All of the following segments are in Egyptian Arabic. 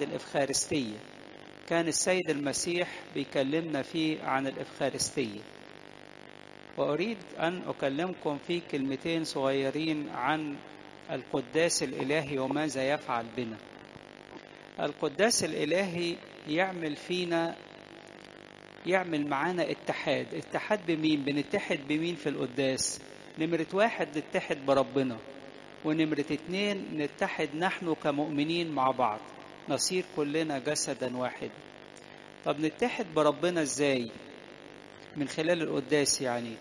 بعد الإفخارستية كان السيد المسيح بيكلمنا فيه عن الإفخارستية وأريد أن أكلمكم في كلمتين صغيرين عن القداس الإلهي وماذا يفعل بنا القداس الإلهي يعمل فينا يعمل معانا اتحاد اتحاد بمين بنتحد بمين في القداس نمرة واحد نتحد بربنا ونمرة اتنين نتحد نحن كمؤمنين مع بعض نصير كلنا جسدا واحدا طب نتحد بربنا ازاي من خلال القداس يعني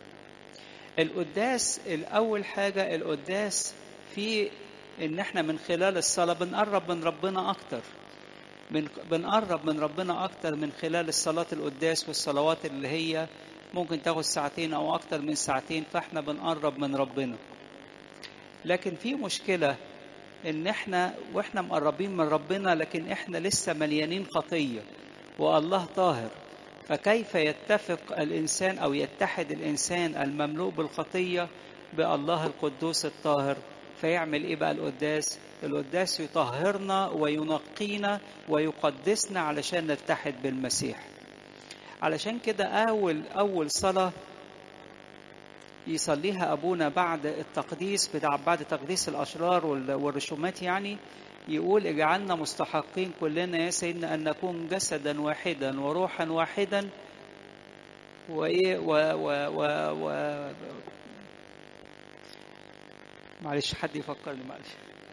القداس الاول حاجة القداس في ان احنا من خلال الصلاة بنقرب من ربنا اكتر من بنقرب من ربنا اكتر من خلال الصلاة القداس والصلوات اللي هي ممكن تاخد ساعتين او اكتر من ساعتين فاحنا بنقرب من ربنا لكن في مشكلة ان احنا واحنا مقربين من ربنا لكن احنا لسه مليانين خطية والله طاهر فكيف يتفق الانسان او يتحد الانسان المملوء بالخطية بالله القدوس الطاهر فيعمل ايه بقى القداس القداس يطهرنا وينقينا ويقدسنا علشان نتحد بالمسيح علشان كده اول اول صلاه يصليها ابونا بعد التقديس بتاع بعد تقديس الاشرار والرسومات يعني يقول اجعلنا مستحقين كلنا يا سيدنا ان نكون جسدا واحدا وروحا واحدا وايه و, و, و, و معلش حد يفكرني معلش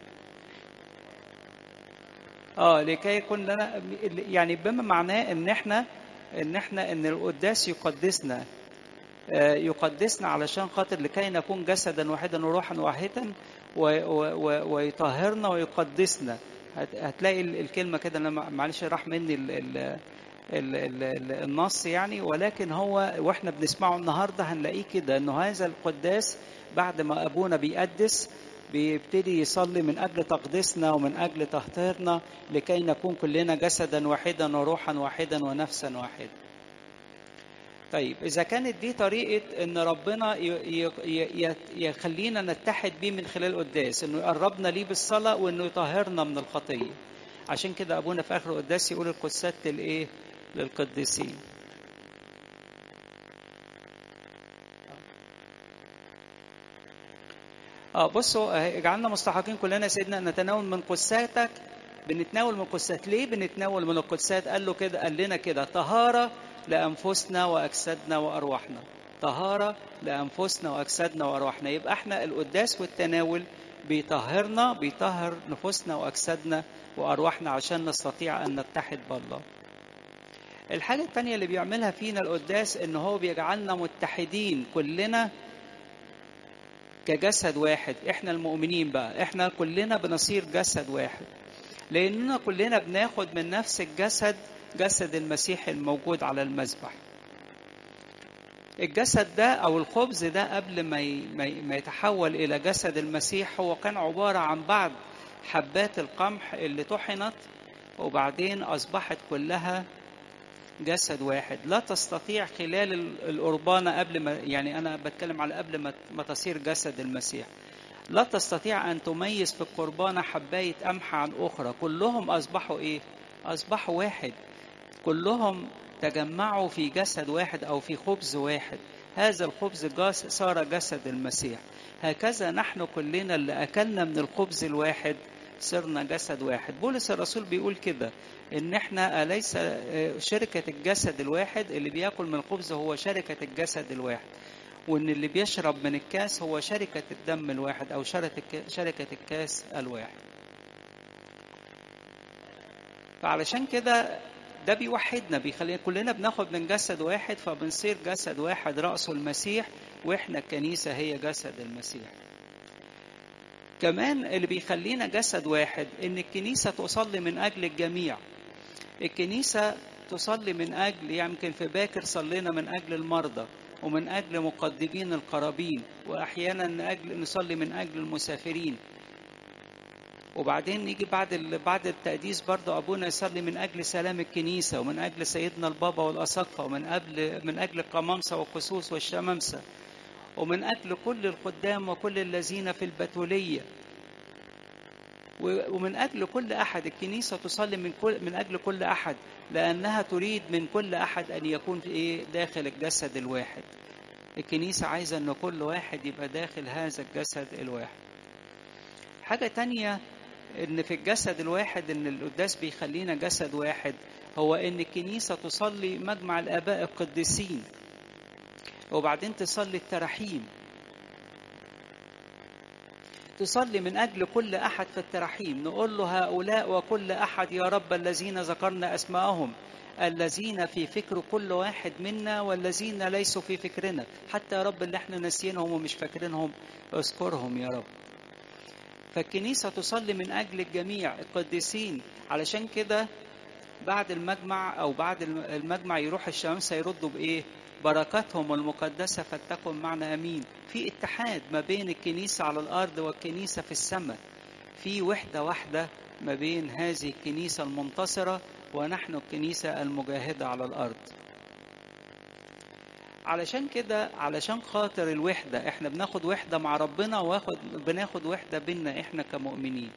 اه لكي يكون لنا يعني بما معناه ان احنا ان احنا ان القداس يقدسنا يقدسنا علشان خاطر لكي نكون جسدا واحدا وروحا واحدا ويطهرنا ويقدسنا هتلاقي الكلمة كده أنا معلش راح مني ال ال ال ال النص يعني ولكن هو واحنا بنسمعه النهارده هنلاقيه كده انه هذا القداس بعد ما ابونا بيقدس بيبتدي يصلي من اجل تقديسنا ومن اجل تطهيرنا لكي نكون كلنا جسدا واحدا وروحا واحدا ونفسا واحدا. طيب اذا كانت دي طريقه ان ربنا يخلينا نتحد بيه من خلال القداس انه يقربنا ليه بالصلاه وانه يطهرنا من الخطيه. عشان كده ابونا في اخر القداس يقول القدسات للايه؟ للقديسين. اه بصوا اجعلنا مستحقين كلنا سيدنا ان نتناول من قدساتك بنتناول من قدسات ليه بنتناول من القدسات قال له كده قال لنا كده طهاره لانفسنا واجسادنا وارواحنا طهاره لانفسنا واجسادنا وارواحنا يبقى احنا القداس والتناول بيطهرنا بيطهر نفوسنا واجسادنا وارواحنا عشان نستطيع ان نتحد بالله الحاجة التانية اللي بيعملها فينا القداس ان هو بيجعلنا متحدين كلنا كجسد واحد احنا المؤمنين بقى احنا كلنا بنصير جسد واحد لاننا كلنا بناخد من نفس الجسد جسد المسيح الموجود على المذبح الجسد ده او الخبز ده قبل ما ما يتحول الى جسد المسيح هو كان عباره عن بعض حبات القمح اللي طحنت وبعدين اصبحت كلها جسد واحد لا تستطيع خلال القربانة قبل ما يعني أنا بتكلم على قبل ما ما تصير جسد المسيح لا تستطيع أن تميز في القربانة حباية قمح عن أخرى كلهم أصبحوا إيه؟ أصبحوا واحد كلهم تجمعوا في جسد واحد أو في خبز واحد هذا الخبز جاس صار جسد المسيح هكذا نحن كلنا اللي أكلنا من الخبز الواحد صرنا جسد واحد بولس الرسول بيقول كده ان احنا اليس شركة الجسد الواحد اللي بياكل من الخبز هو شركة الجسد الواحد وان اللي بيشرب من الكاس هو شركة الدم الواحد او شركة الكاس الواحد فعلشان كده ده بيوحدنا بيخلينا كلنا بناخد من جسد واحد فبنصير جسد واحد رأسه المسيح واحنا الكنيسة هي جسد المسيح كمان اللي بيخلينا جسد واحد ان الكنيسه تصلي من اجل الجميع الكنيسه تصلي من اجل يمكن في باكر صلينا من اجل المرضى ومن اجل مقدمين القرابين واحيانا من اجل نصلي من اجل المسافرين وبعدين نيجي بعد بعد التقديس برضه ابونا يصلي من اجل سلام الكنيسه ومن اجل سيدنا البابا والاساقفه ومن قبل من اجل القمامسه والقصوص والشمامسه ومن أجل كل القدام وكل الذين في البتولية ومن أجل كل أحد الكنيسة تصلي من كل من أجل كل أحد لأنها تريد من كل أحد أن يكون في إيه داخل الجسد الواحد الكنيسة عايزة أن كل واحد يبقى داخل هذا الجسد الواحد حاجة تانية ان في الجسد الواحد ان القداس بيخلينا جسد واحد هو ان الكنيسه تصلي مجمع الاباء القديسين وبعدين تصلي التراحيم تصلي من اجل كل احد في التراحيم نقول له هؤلاء وكل احد يا رب الذين ذكرنا اسماءهم الذين في فكر كل واحد منا والذين ليسوا في فكرنا حتى يا رب اللي احنا ناسيينهم ومش فاكرينهم اذكرهم يا رب فالكنيسة تصلي من أجل الجميع القديسين علشان كده بعد المجمع أو بعد المجمع يروح الشمامسة يردوا بإيه؟ بركاتهم المقدسة فلتكن معنا أمين في اتحاد ما بين الكنيسة على الأرض والكنيسة في السماء في وحدة واحدة ما بين هذه الكنيسة المنتصرة ونحن الكنيسة المجاهدة على الأرض علشان كده علشان خاطر الوحدة احنا بناخد وحدة مع ربنا واخد بناخد وحدة بينا احنا كمؤمنين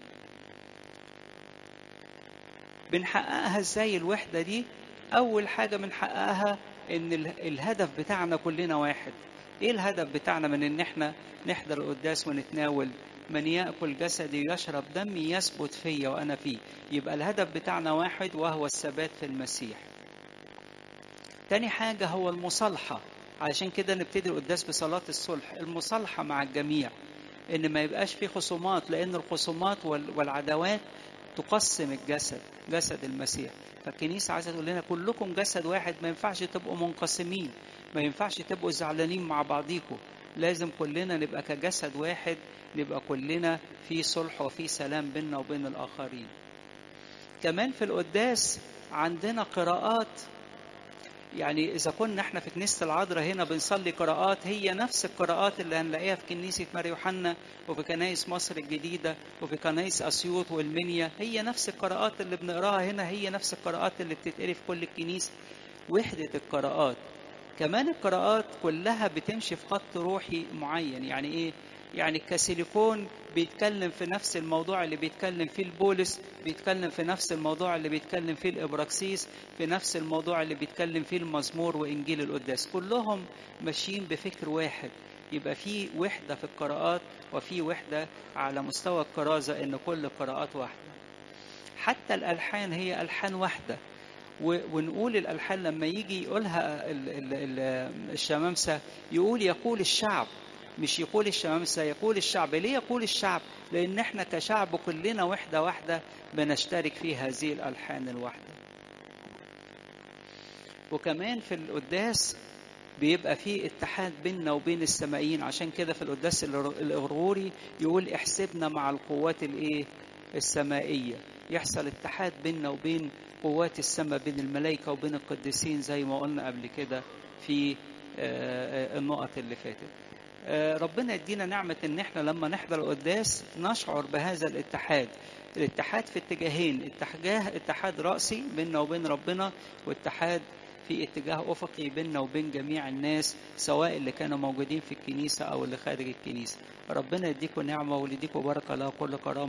بنحققها ازاي الوحدة دي اول حاجة بنحققها ان الهدف بتاعنا كلنا واحد ايه الهدف بتاعنا من ان احنا نحضر القداس ونتناول من ياكل جسدي ويشرب دمي يثبت فيا وانا فيه يبقى الهدف بتاعنا واحد وهو الثبات في المسيح تاني حاجة هو المصالحة علشان كده نبتدي القداس بصلاة الصلح المصالحة مع الجميع إن ما يبقاش في خصومات لأن الخصومات والعداوات تقسم الجسد جسد المسيح فالكنيسة عايزة تقول لنا كلكم جسد واحد ما ينفعش تبقوا منقسمين ما ينفعش تبقوا زعلانين مع بعضيكم لازم كلنا نبقى كجسد واحد نبقى كلنا في صلح وفي سلام بيننا وبين الآخرين كمان في القداس عندنا قراءات يعني إذا كنا احنا في كنيسة العذراء هنا بنصلي قراءات هي نفس القراءات اللي هنلاقيها في كنيسة ماري يوحنا وفي كنايس مصر الجديدة وفي كنايس أسيوط والمنيا هي نفس القراءات اللي بنقراها هنا هي نفس القراءات اللي بتتقري في كل الكنيسة وحدة القراءات كمان القراءات كلها بتمشي في خط روحي معين يعني ايه يعني الكاسيليكون بيتكلم في نفس الموضوع اللي بيتكلم فيه البولس بيتكلم في نفس الموضوع اللي بيتكلم فيه الابراكسيس في نفس الموضوع اللي بيتكلم فيه المزمور وانجيل القداس كلهم ماشيين بفكر واحد يبقى في وحده في القراءات وفي وحده على مستوى الكرازه ان كل القراءات واحده حتى الالحان هي الحان واحده ونقول الالحان لما يجي يقولها الشمامسه يقول يقول الشعب مش يقول الشمامسة يقول الشعب ليه يقول الشعب لأن احنا كشعب كلنا وحدة واحدة بنشترك في هذه الألحان الواحدة وكمان في القداس بيبقى في اتحاد بيننا وبين السمائيين عشان كده في القداس الغرغوري يقول احسبنا مع القوات الايه السمائيه يحصل اتحاد بيننا وبين قوات السماء بين الملائكه وبين القديسين زي ما قلنا قبل كده في النقط اللي فاتت ربنا يدينا نعمة ان احنا لما نحضر القداس نشعر بهذا الاتحاد الاتحاد في اتجاهين اتجاه اتحاد رأسي بيننا وبين ربنا واتحاد في اتجاه افقي بيننا وبين جميع الناس سواء اللي كانوا موجودين في الكنيسه او اللي خارج الكنيسه ربنا يديكم نعمه ويديكم بركه لا كل كرامه